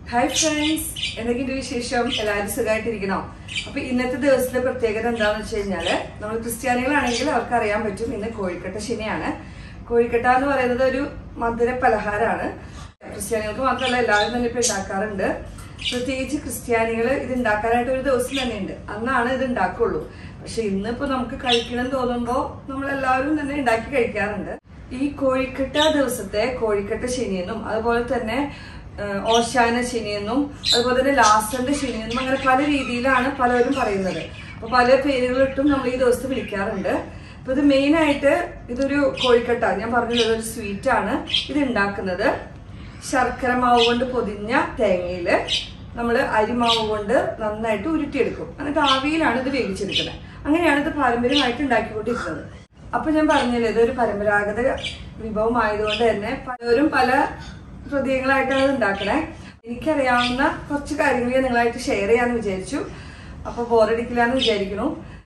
Hi friends എന്തൊക്കെയുണ്ട് വിശേഷം എല്ലാവരും സുഖമായിട്ടിരിക്കണോ അപ്പൊ ഇന്നത്തെ ദിവസത്തെ പ്രത്യേകത എന്താണെന്ന് വെച്ച് കഴിഞ്ഞാല് നമ്മൾ ക്രിസ്ത്യാനികളാണെങ്കിൽ അവർക്ക് അറിയാൻ പറ്റും ഇന്ന് കോഴിക്കട്ട ശനിയാണ് കോഴിക്കട്ട എന്ന് പറയുന്നത് ഒരു മധുര പലഹാരമാണ് ക്രിസ്ത്യാനികൾക്ക് മാത്രമല്ല എല്ലാവരും തന്നെ ഇപ്പൊ ഉണ്ടാക്കാറുണ്ട് പ്രത്യേകിച്ച് ക്രിസ്ത്യാനികൾ ഇത് ഉണ്ടാക്കാനായിട്ട് ഒരു ദിവസം തന്നെ ഉണ്ട് അന്നാണ് ഇത് ഉണ്ടാക്കുള്ളൂ പക്ഷെ ഇന്നിപ്പോ നമുക്ക് കഴിക്കണം തോന്നുമ്പോൾ നമ്മൾ എല്ലാവരും തന്നെ ഉണ്ടാക്കി കഴിക്കാറുണ്ട് ഈ കോഴിക്കട്ട ദിവസത്തെ കോഴിക്കട്ട ശനിയെന്നും അതുപോലെ തന്നെ ഏഹ്, ഓശാന ശനിയെന്നും അതുപോലെ തന്നെ ലാസ്റ്ററിന്റെ ശനിയെന്നും അങ്ങനെ പല രീതിയിലാണ് പലരും പറയുന്നത് അപ്പൊ പല പേരുകളിട്ടും നമ്മൾ ഈ ദിവസത്തെ വിളിക്കാറുണ്ട് അപ്പൊ ഇത് മെയിൻ ആയിട്ട് ഇതൊരു കോഴിക്കട്ട ഞാൻ പറഞ്ഞത് ഇതൊരു സ്വീറ്റ് ആണ് ഇത് ഉണ്ടാക്കുന്നത് ശർക്കര മാവ് കൊണ്ട് പൊതിഞ്ഞ തേങ്ങയില് നമ്മൾ അരിമാവ് കൊണ്ട് നന്നായിട്ട് ഉരുട്ടിയെടുക്കും എന്നിട്ട് ആവിയിലാണ് ഇത് വേവിച്ചെടുക്കുന്നത് അങ്ങനെയാണ് ഇത് പാരമ്പര്യമായിട്ട് ഉണ്ടാക്കിക്കൊണ്ടിരിക്കുന്നത് അപ്പൊ ഞാൻ പറഞ്ഞല്ലോ ഇതൊരു പരമ്പരാഗത വിഭവമായതുകൊണ്ട് തന്നെ പലരും പല പ്രതീകങ്ങളായിട്ടാണ് ഇത് ഉണ്ടാക്കണേ എനിക്കറിയാവുന്ന കുറച്ച് കാര്യങ്ങൾ ഞാൻ നിങ്ങളായിട്ട് ഷെയർ ചെയ്യാന്ന് വിചാരിച്ചു അപ്പൊ ബോറടിക്കില്ലാന്ന് വിചാരിക്കുന്നു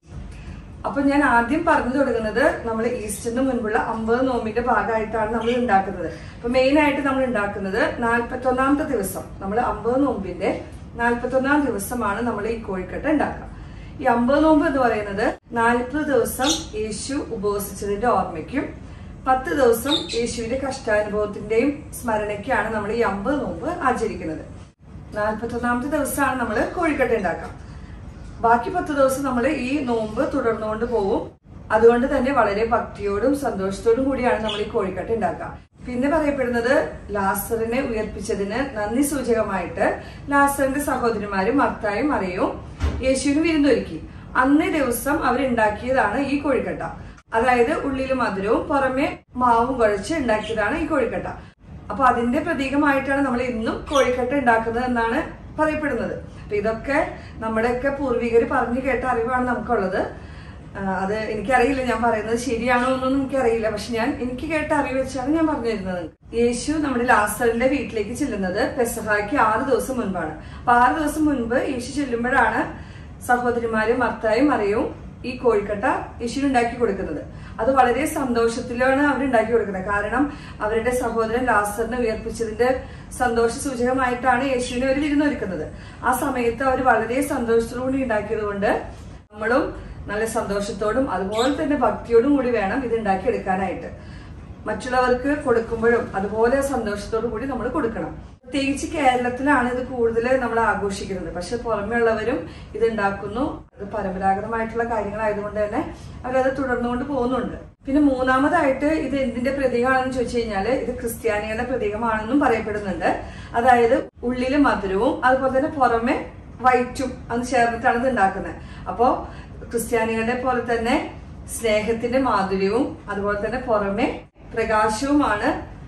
അപ്പൊ ഞാൻ ആദ്യം പറഞ്ഞു തുടങ്ങുന്നത് നമ്മൾ ഈസ്റ്ററിന് മുൻപുള്ള അമ്പത് നോമ്പിന്റെ ഭാഗമായിട്ടാണ് നമ്മൾ ഉണ്ടാക്കുന്നത് അപ്പൊ മെയിൻ ആയിട്ട് നമ്മൾ ഉണ്ടാക്കുന്നത് നാൽപ്പത്തി ഒന്നാമത്തെ ദിവസം നമ്മൾ അമ്പത് നോമ്പിന്റെ നാൽപ്പത്തി ഒന്നാം ദിവസമാണ് നമ്മൾ ഈ കോഴിക്കട്ട ഉണ്ടാക്കുക ഈ അമ്പത് നോമ്പ് എന്ന് പറയുന്നത് നാൽപ്പത് ദിവസം യേശു ഉപവസിച്ചതിന്റെ ഓർമ്മയ്ക്കും പത്ത് ദിവസം യേശുവിന്റെ കഷ്ടാനുഭവത്തിന്റെയും സ്മരണയ്ക്കാണ് നമ്മൾ ഈ അമ്പത് നോമ്പ് ആചരിക്കുന്നത് നാൽപ്പത്തി ഒന്നാമത്തെ ദിവസമാണ് നമ്മൾ കോഴിക്കട്ട ഉണ്ടാക്കുക ബാക്കി പത്ത് ദിവസം നമ്മൾ ഈ നോമ്പ് തുടർന്നുകൊണ്ട് പോകും അതുകൊണ്ട് തന്നെ വളരെ ഭക്തിയോടും സന്തോഷത്തോടും കൂടിയാണ് നമ്മൾ ഈ കോഴിക്കട്ട ഉണ്ടാക്കുക പിന്നെ പറയപ്പെടുന്നത് ലാസറിനെ ഉയർപ്പിച്ചതിന് നന്ദി സൂചകമായിട്ട് ലാസറിന്റെ സഹോദരിമാരും മർത്തായും അറിയും യേശുവിന് വിരുന്നൊരുക്കി അന്നേ ദിവസം അവരുണ്ടാക്കിയതാണ് ഈ കോഴിക്കട്ട അതായത് ഉള്ളിൽ മധുരവും പുറമെ മാവും കുഴച്ച് ഉണ്ടാക്കിയതാണ് ഈ കോഴിക്കട്ട അപ്പൊ അതിന്റെ പ്രതീകമായിട്ടാണ് നമ്മൾ ഇന്നും കോഴിക്കട്ട ഉണ്ടാക്കുന്നത് എന്നാണ് പറയപ്പെടുന്നത് അപ്പൊ ഇതൊക്കെ നമ്മുടെയൊക്കെ പൂർവികർ പറഞ്ഞു കേട്ട അറിവാണ് നമുക്കുള്ളത് ആ, അത് എനിക്കറിയില്ല ഞാൻ പറയുന്നത് ശരിയാണോ എന്നൊന്നും എനിക്കറിയില്ല പക്ഷെ ഞാൻ എനിക്ക് കേട്ട അറിവ് വെച്ചാണ് ഞാൻ പറഞ്ഞു തരുന്നത് യേശു നമ്മുടെ ലാസറിന്റെ വീട്ടിലേക്ക് ചെല്ലുന്നത് പെസഹായ്ക്ക് ആറ് ദിവസം മുൻപാണ് അപ്പൊ ആറ് ദിവസം മുൻപ് യേശു ചെല്ലുമ്പോഴാണ് സഹോദരിമാരും മർത്തായും അറിയും ഈ കോഴിക്കട്ട യേശുവിന് ഉണ്ടാക്കി കൊടുക്കുന്നത് അത് വളരെ സന്തോഷത്തിലാണ് അവർ ഉണ്ടാക്കി കൊടുക്കുന്നത് കാരണം അവരുടെ സഹോദരൻ ലാസറിനെ ഉയർപ്പിച്ചതിന്റെ സന്തോഷ സൂചകമായിട്ടാണ് യേശുവിനെ അവർ വിരുന്നൊരുക്കുന്നത് ആ സമയത്ത് അവർ വളരെ സന്തോഷത്തോടുകൂടി ഉണ്ടാക്കിയത് കൊണ്ട് നമ്മളും നല്ല സന്തോഷത്തോടും അതുപോലെ തന്നെ ഭക്തിയോടും കൂടി വേണം ഇത് ഉണ്ടാക്കിയെടുക്കാനായിട്ട് മറ്റുള്ളവർക്ക് കൊടുക്കുമ്പോഴും അതുപോലെ സന്തോഷത്തോടു കൂടി നമ്മൾ കൊടുക്കണം പ്രത്യേകിച്ച് കേരളത്തിലാണ് ഇത് കൂടുതൽ നമ്മൾ ആഘോഷിക്കുന്നത് പക്ഷെ പുറമേ ഉള്ളവരും ഇത് ഉണ്ടാക്കുന്നു അത് പരമ്പരാഗതമായിട്ടുള്ള കാര്യങ്ങളായതുകൊണ്ട് തന്നെ അവരത് തുടർന്നുകൊണ്ട് പോകുന്നുണ്ട് പിന്നെ മൂന്നാമതായിട്ട് ഇത് എന്തിന്റെ പ്രതീകമാണെന്ന് ചോദിച്ചു കഴിഞ്ഞാല് ഇത് ക്രിസ്ത്യാനികളുടെ പ്രതീകമാണെന്നും പറയപ്പെടുന്നുണ്ട് അതായത് ഉള്ളില് മധുരവും അതുപോലെ തന്നെ പുറമെ വൈറ്റും അത് ചേർന്നിട്ടാണ് ഇത് ഉണ്ടാക്കുന്നത് അപ്പോ ക്രിസ്ത്യാനികളുടെ പോലെ തന്നെ സ്നേഹത്തിന്റെ മാധുര്യവും അതുപോലെ തന്നെ പുറമെ പ്രകാശവുമാണ്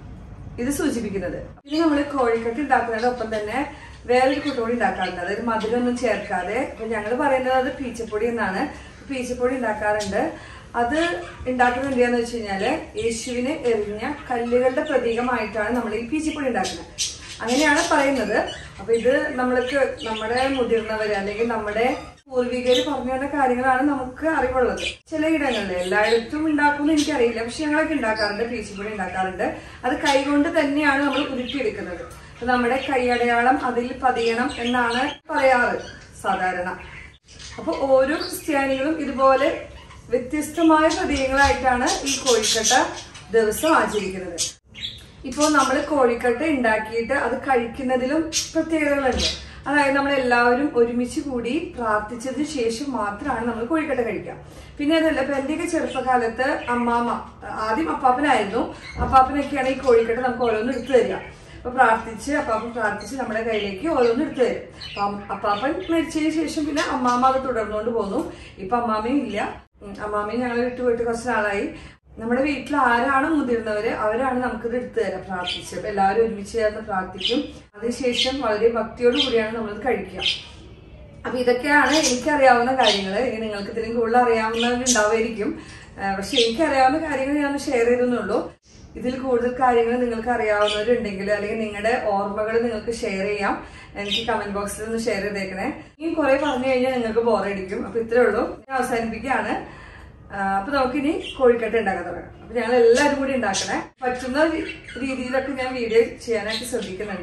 ഇത് സൂചിപ്പിക്കുന്നത് ഇനി നമ്മൾ കോഴിക്കട്ട് ഉണ്ടാക്കുന്നതിനൊപ്പം തന്നെ വേറൊരു കുട്ടുകൂടി ഉണ്ടാക്കാറുണ്ട് അതായത് മധുരമൊന്നും ചേർക്കാതെ അപ്പൊ ഞങ്ങൾ പറയുന്നത് അത് പീച്ചപ്പൊടി എന്നാണ് പീച്ചപ്പൊടി ഉണ്ടാക്കാറുണ്ട് അത് ഉണ്ടാക്കുന്നത് എന്തിനാന്ന് വെച്ച് കഴിഞ്ഞാല് യേശുവിനെ എറിഞ്ഞ കല്ലുകളുടെ പ്രതീകമായിട്ടാണ് നമ്മൾ ഈ പീച്ചപ്പൊടി ഉണ്ടാക്കുന്നത് അങ്ങനെയാണ് പറയുന്നത് അപ്പൊ ഇത് നമ്മൾക്ക് നമ്മുടെ മുതിർന്നവര് അല്ലെങ്കിൽ നമ്മുടെ പൂർവികര് പറഞ്ഞു തന്ന കാര്യങ്ങളാണ് നമുക്ക് അറിവുള്ളത് ചിലയിടങ്ങളിൽ എല്ലായിടത്തും ഉണ്ടാക്കുമെന്ന് എനിക്കറിയില്ല പക്ഷെ ഞങ്ങളൊക്കെ ഉണ്ടാക്കാറുണ്ട് പീച്ചിപ്പൊടി ഉണ്ടാക്കാറുണ്ട് അത് കൈകൊണ്ട് തന്നെയാണ് നമ്മൾ ഉരുട്ടിയെടുക്കുന്നത് അപ്പൊ നമ്മുടെ കൈയടയാളം അതിൽ പതിയണം എന്നാണ് പറയാറ് സാധാരണ അപ്പൊ ഓരോ ക്രിസ്ത്യാനികളും ഇതുപോലെ വ്യത്യസ്തമായ പ്രതീകങ്ങളായിട്ടാണ് ഈ കോഴിക്കട്ട ദിവസം ആചരിക്കുന്നത് ഇപ്പോൾ നമ്മൾ കോഴിക്കട്ട ഉണ്ടാക്കിയിട്ട് അത് കഴിക്കുന്നതിലും പ്രത്യേകതകളുണ്ട് അതായത് നമ്മൾ എല്ലാവരും ഒരുമിച്ച് കൂടി പ്രാർത്ഥിച്ചതിന് ശേഷം മാത്രമാണ് നമ്മൾ കോഴിക്കട്ട കഴിക്കുക പിന്നെ അതല്ല ഇപ്പൊ എന്റെയൊക്കെ ചെറുപ്പകാലത്ത് അമ്മാമ്മ ആദ്യം അപ്പാപ്പനായിരുന്നു അപ്പാപ്പനൊക്കെയാണ് ഈ കോഴിക്കട്ട നമുക്ക് ഓരോന്ന് എടുത്തു തരിക അപ്പൊ പ്രാർത്ഥിച്ച് അപ്പാപ്പൻ പ്രാർത്ഥിച്ച് നമ്മുടെ കയ്യിലേക്ക് ഓരോന്ന് എടുത്തു തരും അപ്പം അപ്പാപ്പൻ മരിച്ചതിന് ശേഷം പിന്നെ അമ്മാമ്മ അത് തുടർന്നുകൊണ്ട് പോന്നു ഇപ്പൊ അമ്മാമ്മയും ഇല്ല ഉം, അമ്മാമ്മയും ഞങ്ങൾ വിട്ടുപോയിട്ട് കുറച്ച് നാളായി നമ്മുടെ വീട്ടിൽ ആരാണ് മുതിർന്നവര് അവരാണ് നമുക്കിത് എടുത്തു തരാം പ്രാർത്ഥിച്ച് അപ്പൊ എല്ലാവരും ഒരുമിച്ച് ചേർന്ന് പ്രാർത്ഥിക്കും അതിനുശേഷം വളരെ ഭക്തിയോട് കൂടിയാണ് നമ്മളിത് കഴിക്കുക അപ്പൊ ഇതൊക്കെയാണ് എനിക്കറിയാവുന്ന കാര്യങ്ങൾ ഇനി നിങ്ങൾക്ക് ഇതിലും കൂടുതൽ അറിയാവുന്നവരുണ്ടാവുമായിരിക്കും ആ, പക്ഷെ എനിക്കറിയാവുന്ന കാര്യങ്ങൾ ഞാൻ ഷെയർ ചെയ്തെന്നുള്ളൂ ഇതിൽ കൂടുതൽ കാര്യങ്ങൾ നിങ്ങൾക്ക് അറിയാവുന്നവരുണ്ടെങ്കിൽ അല്ലെങ്കിൽ നിങ്ങളുടെ ഓർമ്മകൾ നിങ്ങൾക്ക് ഷെയർ ചെയ്യാം എനിക്ക് കമന്റ് ബോക്സിൽ ഒന്ന് ഷെയർ ചെയ്തേക്കണേ ഇനി കുറെ പറഞ്ഞു കഴിഞ്ഞാൽ നിങ്ങൾക്ക് ബോറടിക്കും അപ്പൊ ഇത്രേ ഉള്ളൂ ഞാൻ അവസാനിപ്പിക്കുകയാണ് ആ, അപ്പൊ നമുക്കിനി കോഴിക്കട്ട ഉണ്ടാക്കാൻ തുടങ്ങാം അപ്പൊ ഞങ്ങൾ എല്ലാവരും കൂടി ഉണ്ടാക്കണേ പറ്റുന്ന രീ- രീതിയിലൊക്കെ ഞാൻ വീഡിയോ ചെയ്യാനായിട്ട് ശ്രദ്ധിക്കുന്നുണ്ട്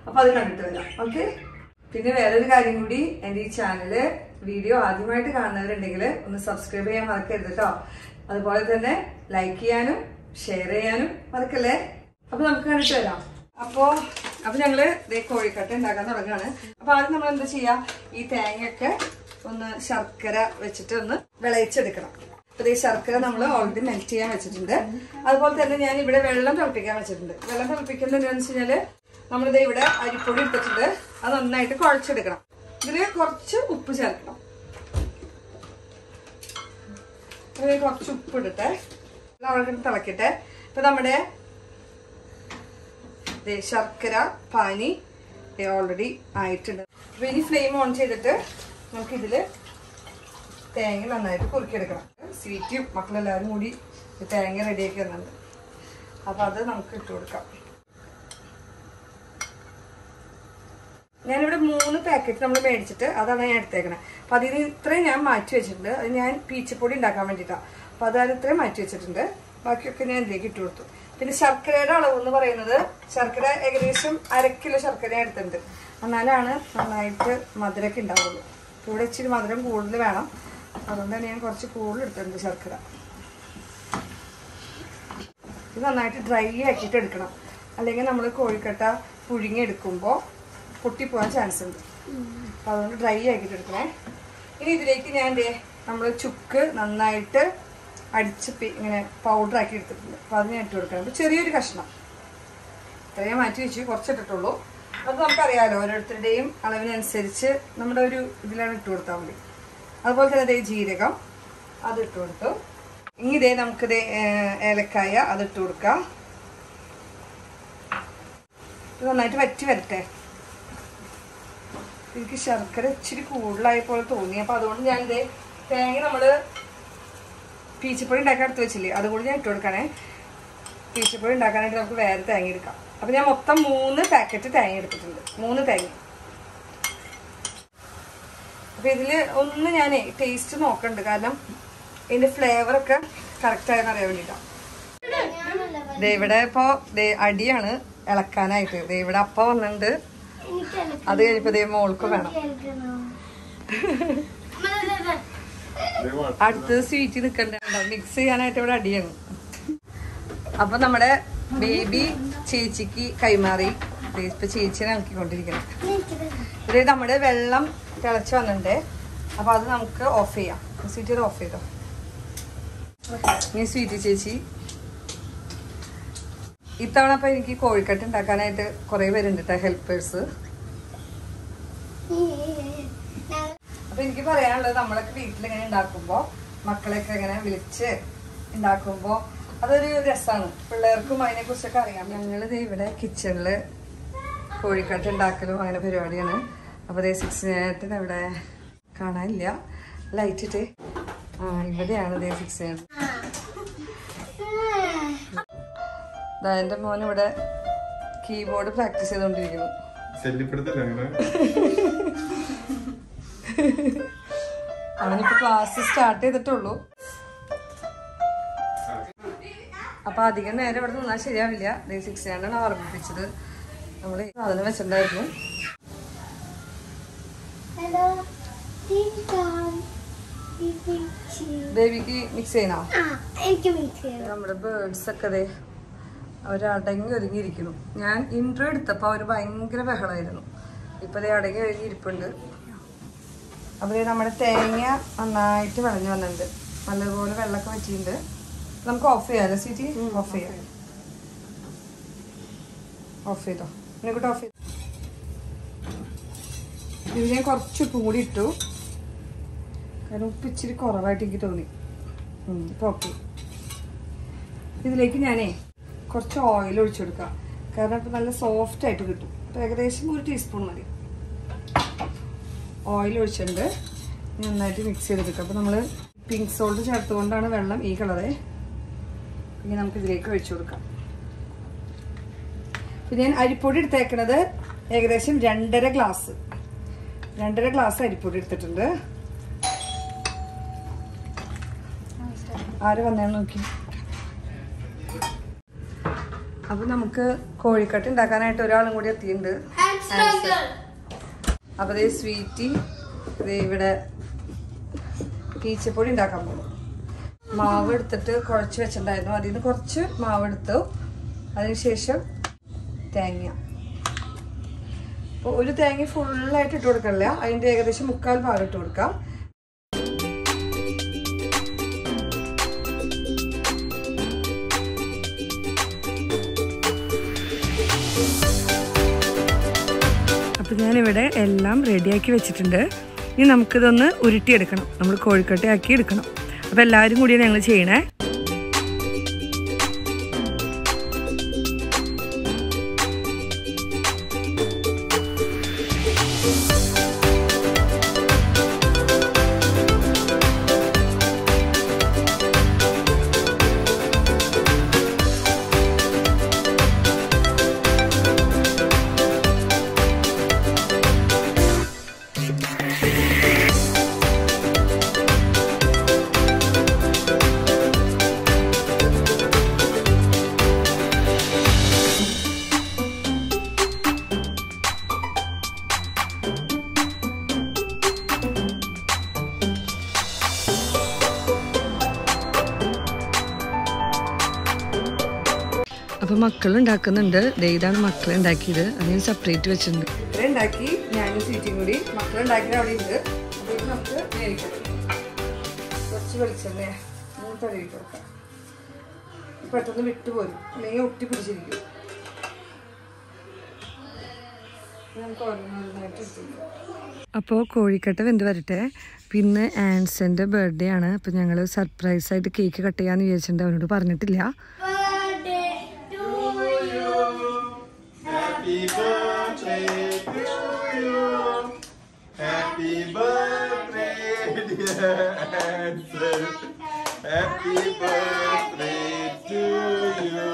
അപ്പൊ അത് കണ്ടിട്ട് വരാം ഓക്കെ പിന്നെ വേറൊരു കാര്യം കൂടി എന്റെ ഈ ചാനല് വീഡിയോ ആദ്യമായിട്ട് കാണുന്നവരുണ്ടെങ്കിൽ ഒന്ന് സബ്സ്ക്രൈബ് ചെയ്യാൻ മറക്കരുത് കേട്ടോ അതുപോലെ തന്നെ ലൈക്ക് ചെയ്യാനും ഷെയർ ചെയ്യാനും മറക്കല്ലേ അപ്പൊ നമുക്ക് കണ്ടിട്ട് വരാം അപ്പോ അപ്പൊ ഞങ്ങള് ദേ കോഴിക്കട്ട ഉണ്ടാക്കാൻ തുടങ്ങാണ് അപ്പൊ ആദ്യം നമ്മൾ എന്താ ചെയ്യാ ഈ തേങ്ങയൊക്കെ ഒന്ന് ശർക്കര വെച്ചിട്ട് ഒന്ന് വിളയിച്ചെടുക്കണം അപ്പൊ ഈ ശർക്കര നമ്മൾ ഓൾറെഡി മെൽറ്റ് ചെയ്യാൻ വെച്ചിട്ടുണ്ട് അതുപോലെ തന്നെ ഞാൻ ഇവിടെ വെള്ളം തിളപ്പിക്കാൻ വെച്ചിട്ടുണ്ട് വെള്ളം തിളപ്പിക്കുന്നത് എന്താണെന്ന് വെച്ച് കഴിഞ്ഞാല് നമ്മളിത് ഇവിടെ അരിപ്പൊടി എടുത്തിട്ടുണ്ട് അത് നന്നായിട്ട് കുഴച്ചെടുക്കണം ഇതില് കുറച്ച് ഉപ്പ് ചേർക്കണം ഇതില് കുറച്ച് ഉപ്പ് ഇടട്ടെ അവിടെ തിളക്കട്ടെ ഇപ്പൊ നമ്മുടെ ദേ ശർക്കര പാനി ഓൾറെഡി ആയിട്ടുണ്ട് അപ്പൊ ഇനി ഫ്ലെയിം ഓൺ ചെയ്തിട്ട് നമുക്കിതില് തേങ്ങ നന്നായിട്ട് കുറുക്കിയെടുക്കണം സ്വീറ്റും മക്കളെല്ലാവരും കൂടി ഈ തേങ്ങ റെഡിയാക്കി വന്നിട്ടുണ്ട് അപ്പൊ അത് നമുക്ക് ഇട്ട് കൊടുക്കാം ഞാനിവിടെ മൂന്ന് പാക്കറ്റ് നമ്മൾ മേടിച്ചിട്ട് അതാണ് ഞാൻ എടുത്തേക്കണത് അപ്പൊ അതിന് ഇത്രയും ഞാൻ മാറ്റി വെച്ചിട്ടുണ്ട് അത് ഞാൻ പീച്ചപ്പൊടി ഉണ്ടാക്കാൻ വേണ്ടിയിട്ടാണ് അപ്പൊ അത് ഇത്രയും മാറ്റി വെച്ചിട്ടുണ്ട് ബാക്കിയൊക്കെ ഞാൻ ഇതിലേക്ക് ഇട്ട് കൊടുത്തു പിന്നെ ശർക്കരയുടെ അളവ് എന്ന് പറയുന്നത് ശർക്കര ഏകദേശം അര കിലോ ശർക്കര എടുത്തിട്ടുണ്ട് എന്നാലാണ് നന്നായിട്ട് മധുരമൊക്കെ ഉണ്ടാവുള്ളൂ ഇപ്പൊ ഇവിടെ ഇച്ചിരി മധുരം കൂടുതൽ വേണം അതുകൊണ്ട് തന്നെ ഞാൻ കുറച്ച് കൂടുതൽ എടുത്തിട്ടുണ്ട് ശർക്കര ഇത് നന്നായിട്ട് ഡ്രൈ ആക്കിയിട്ട് എടുക്കണം അല്ലെങ്കിൽ നമ്മൾ കോഴിക്കട്ട പുഴുങ്ങി എടുക്കുമ്പോൾ പൊട്ടിപ്പോകാൻ ചാൻസ് ഉണ്ട് അപ്പം അതുകൊണ്ട് ഡ്രൈ ആക്കിയിട്ട് എടുക്കണേ ഇനി ഇതിലേക്ക് ഞാൻ ദേ നമ്മൾ ചുക്ക് നന്നായിട്ട് അടിച്ച് പി- ഇങ്ങനെ പൗഡർ ആക്കി എടുത്തിട്ടുണ്ട് അപ്പം അത് ഞാൻ ഇട്ട് കൊടുക്കണം അപ്പോൾ ചെറിയൊരു കഷ്ണം ഇത്രയും മാറ്റി വെച്ച് കുറച്ചിട്ടിട്ടുള്ളൂ അത് നമുക്കറിയാലോ ഓരോരുത്തരുടെയും അളവിനനുസരിച്ച് നമ്മുടെ ഒരു ഇതിലാണ് ഇട്ട് കൊടുത്താൽ മതി അതുപോലെ തന്നെ ദേ ജീരകം അത് ഇട്ട് കൊടുത്തു ഇനി ഇതേ നമുക്ക് ദേ ഏ- ഏലക്കായ അത് ഇട്ട് കൊടുക്കാം ഇത് നന്നായിട്ട് വറ്റി വരട്ടെ എനിക്ക് ശർക്കര ഇച്ചിരി കൂടുതലായ പോലെ തോന്നി അപ്പൊ അതുകൊണ്ട് ഞാൻ ഇതേ തേങ്ങ നമ്മള് പീച്ചപ്പൊടി ഉണ്ടാക്കാൻ എടുത്ത് വെച്ചില്ലേ അതുകൊണ്ട് ഞാൻ ഇട്ട് കൊടുക്കണേ പീച്ചപ്പൊടി ഉണ്ടാക്കാനായിട്ട് നമുക്ക് വേറെ തേങ്ങ എടുക്കാം അപ്പൊ ഞാൻ മൊത്തം മൂന്ന് പാക്കറ്റ് തേങ്ങ എടുത്തിട്ടുണ്ട് മൂന്ന് തേങ്ങ അപ്പൊ ഇതില് ഒന്ന് ഞാനേ ടേസ്റ്റ് നോക്കണ്ട് കാരണം ഇതിന്റെ ഫ്ലേവർ ഒക്കെ കറക്റ്റ് ആയെന്ന് അറിയാൻ വേണ്ടിട്ടാ ദേ ഇവിടെ ഇപ്പൊ ദേ അടിയാണ് ഇളക്കാനായിട്ട് ദേ ഇവിടെ അപ്പ വന്നിട്ടുണ്ട് അത് കഴിഞ്ഞപ്പോ ദേ മോൾക്ക് വേണം അടുത്തത് സ്വീറ്റ് നിൽക്കണ്ട മിക്സ് ചെയ്യാനായിട്ട് ഇവിടെ അടിയാണ് അപ്പൊ നമ്മുടെ ബേബി ചേച്ചിക്ക് കൈമാറി ദേ ഇപ്പൊ ചേച്ചിനെ ഇളക്കിക്കൊണ്ടിരിക്കണം ഇത് നമ്മുടെ വെള്ളം തിളച്ച് വന്നിട്ടുണ്ട് അപ്പൊ അത് നമുക്ക് ഓഫ് ചെയ്യാം സ്വീറ്റ് ഓഫ് ചെയ്തോ ഇനി സ്വീറ്റ് ചേച്ചി ഇത്തവണ ഇപ്പൊ എനിക്ക് കോഴിക്കട്ട് ഉണ്ടാക്കാനായിട്ട് കുറെ പേരുണ്ട് കേട്ടോ ഹെൽപ്പേഴ്സ് അപ്പൊ എനിക്ക് പറയാനുള്ളത് നമ്മളൊക്കെ വീട്ടിൽ ഇങ്ങനെ ഉണ്ടാക്കുമ്പോ മക്കളെയൊക്കെ ഇങ്ങനെ വിളിച്ച് ഉണ്ടാക്കുമ്പോ അതൊരു രസമാണ് പിള്ളേർക്കും അതിനെ കുറിച്ചൊക്കെ അറിയാം ഞങ്ങളിത് ഇവിടെ കിച്ചണില് കോഴിക്കട്ട് ഉണ്ടാക്കലും അങ്ങനെ പരിപാടിയാണ് അപ്പൊ ദേ സിക്സ് നേരത്തിന് ഇവിടെ കാണാനില്ല ലൈറ്റ് ഇട്ട് ആ ഇവിടെയാണ് ദേ സിക്സ് നേരത്തിന് ദാ എന്റെ മോൻ ഇവിടെ കീബോർഡ് പ്രാക്ടീസ് ചെയ്തുകൊണ്ടിരിക്കുന്നു ശല്യപ്പെടുത്തല്ലേ അങ്ങനെ അവനിപ്പോ ക്ലാസ് സ്റ്റാർട്ട് ചെയ്തിട്ടുള്ളൂ അപ്പൊ അധികം നേരം ഇവിടെ നിന്നാൽ ശരിയാവില്ല ഡേ സിക്സ് ആണ് ഓർമ്മിപ്പിച്ചത് നമ്മൾ സാധനം വെച്ചിട്ടുണ്ടായിരുന്നു Hello, ding dong. Pikachu. ദേവിക്ക് മിക്സ് ചെയ്യണോ Ah, എനിക്ക് മിക്സ് നമ്മുടെ ബേർഡ്സ് ഒക്കെ അതെ അവർ അടങ്ങി ഒതുങ്ങിയിരിക്കുന്നു ഞാൻ ഇൻട്രോ എടുത്തപ്പോൾ അവർ ഭയങ്കര ബഹളമായിരുന്നു ഇപ്പൊ ദേ അടങ്ങി ഒതുങ്ങി ഇരിപ്പുണ്ട് അപ്പൊ ദേ നമ്മുടെ തേങ്ങ നന്നായിട്ട് വിളഞ്ഞു വന്നിട്ടുണ്ട് നല്ലതുപോലെ വെള്ളമൊക്കെ വെച്ചിട്ടുണ്ട് നമുക്ക് ഓഫ് ചെയ്യാമല്ലോ സീറ്റി ഓഫ് ചെയ്യാം ഓഫ് ചെയ്തോ എന്നെ ഓഫ് ചെയ്തു ഇത് ഞാൻ കുറച്ച് ഉപ്പും കൂടി ഇട്ടു കാരണം ഉപ്പ് ഇച്ചിരി കുറവായിട്ട് എനിക്ക് തോന്നി ഉം, ഇപ്പൊ ഓക്കെ ഇതിലേക്ക് ഞാനേ കുറച്ച് ഓയിൽ ഒഴിച്ചു കൊടുക്കാം കാരണം ഇപ്പം നല്ല സോഫ്റ്റ് ആയിട്ട് കിട്ടും അപ്പം ഏകദേശം ഒരു ടീസ്പൂൺ മതി ഓയിൽ ഒഴിച്ചിട്ടുണ്ട് ഇനി നന്നായിട്ട് മിക്സ് ചെയ്തെടുക്കാം അപ്പം നമ്മൾ പിങ്ക് സോൾട്ട് ചേർത്തുകൊണ്ടാണ് വെള്ളം ഈ കളറ് ഇനി നമുക്ക് ഇതിലേക്ക് ഒഴിച്ചു കൊടുക്കാം പിന്നെ ഞാൻ അരിപ്പൊടി എടുത്തേക്കണത് ഏകദേശം രണ്ടര ഗ്ലാസ് രണ്ടര ഗ്ലാസ് അരിപ്പൊടി എടുത്തിട്ടുണ്ട് ആര് വന്നേന്ന് നോക്കി അപ്പൊ നമുക്ക് കോഴിക്കട്ട് ഉണ്ടാക്കാനായിട്ട് ഒരാളും കൂടി എത്തിയിട്ടുണ്ട് I'm അപ്പൊ ദേ സ്വീറ്റി ദേ ഇവിടെ ഈച്ചപ്പൊടി ഉണ്ടാക്കാൻ പോകും മാവ് എടുത്തിട്ട് കുഴച്ച് വെച്ചിട്ടുണ്ടായിരുന്നു അതിൽ നിന്ന് കുറച്ച് മാവ് എടുത്തു അതിനുശേഷം തേങ്ങ അപ്പോൾ ഒരു തേങ്ങ ഫുള്ളായിട്ട് ഇട്ട് കൊടുക്കണില്ല അതിൻ്റെ ഏകദേശം മുക്കാൽ ഭാഗം ഇട്ട് കൊടുക്കാം അപ്പോൾ ഞാനിവിടെ എല്ലാം റെഡിയാക്കി വെച്ചിട്ടുണ്ട് ഇനി നമുക്കിതൊന്ന് ഉരുട്ടിയെടുക്കണം നമ്മൾ കോഴിക്കട്ടയാക്കി എടുക്കണം അപ്പോൾ എല്ലാവരും കൂടിയാണ് ഞങ്ങൾ ചെയ്യണേ അപ്പോൾ മക്കൾ ഉണ്ടാക്കുന്നുണ്ട് ദേ ഇതാണ് മക്കൾ ഉണ്ടാക്കിയത് അതിന് സെപ്പറേറ്റ് വെച്ചിട്ടുണ്ട് ഇത്രയും ഉണ്ടാക്കി ഞാനും സീറ്റും കൂടി മക്കൾ ഉണ്ടാക്കിയത് അവിടെ ഉണ്ട് അപ്പോൾ ഇത് നമുക്ക് നേരിക്കണം കുറച്ച് വെളിച്ചെണ്ണ മൂത്തറിയിട്ട് കൊടുക്കാം പെട്ടെന്ന് വിട്ടുപോരും അല്ലെങ്കിൽ ഒട്ടി പിടിച്ചിരിക്കും ഇത് നമുക്ക് ഓരോന്നോരോന്നായിട്ട് എടുത്തിരിക്കാം അപ്പോൾ കോഴിക്കട്ട വെന്ത് വരട്ടെ പിന്നെ ആൻസൻ്റെ ബർത്ത്ഡേ ആണ് അപ്പോൾ ഞങ്ങൾ സർപ്രൈസ് ആയിട്ട് കേക്ക് കട്ട് ചെയ്യാന്ന് വിചാരിച്ചിട്ടുണ്ട് അവനോട് പറഞ്ഞിട്ടില്ല Happy birthday to you. Happy birthday, dear Ansel. Happy birthday to you.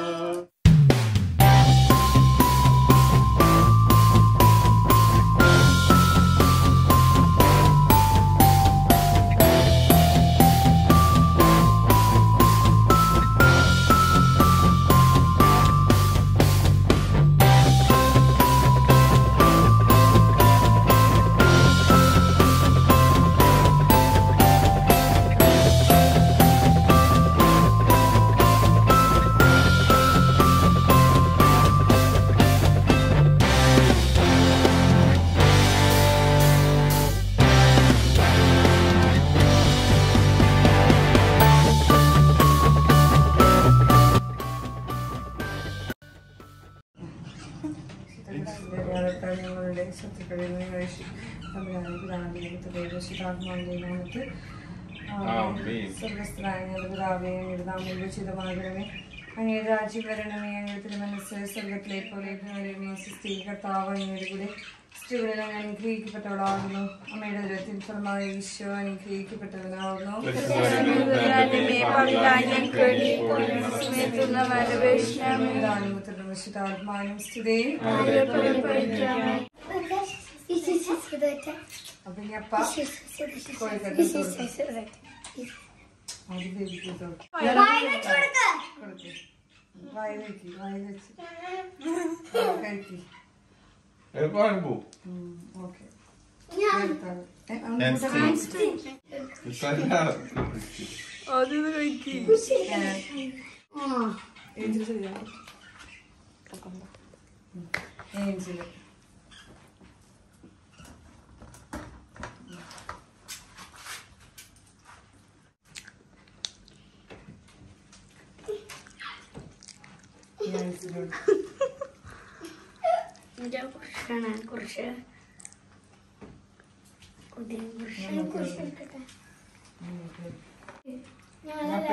ഞങ്ങളുടെ ശത്രുക്കളിൽ നിന്ന് രക്ഷി തമ്പുരാനെ പിതാവിനെ പുത്രേഷിതാത്മാവിന്റെ നാമത്തിൽ ആമേൻ. സ്വർഗസ്ഥനായ ഞങ്ങളുടെ പിതാവേ അങ്ങയുടെ നാമം ഉചിതമാകണമേ അങ്ങയുടെ രാജ്യം വരണമേ അങ്ങയുടെ തിരുമനസ് സ്വർഗത്തിലെ പോലെ ഭൂമിയിലെ സ്ത്രീ കർത്താവ് അങ്ങയുടെ കൂടെ സ്ത്രീകളിൽ അങ്ങ് അനുഗ്രഹിക്കപ്പെട്ടവളാകുന്നു അമ്മയുടെ ദുരത്തിൽ ഫലമായ ഈശോ അനുഗ്രഹിക്കപ്പെട്ടവനാകുന്നു ആത്മാനും സ്ഥിതിയും അപ്പൊ ഇനി അപ്പ കോഴിക്കട്ട അത് വേവിക്കട്ടോ കൊടുക്ക് വായ വെക്കി വായ വെച്ച് കഴിക്കി Barbo. ഓക്കെ ഏഞ്ചിൽ ശരിയാണ് ഏഞ്ചിൽ ഏഞ്ചിലോട്ട് കുറച്ച് നമുക്ക് ഞങ്ങളെ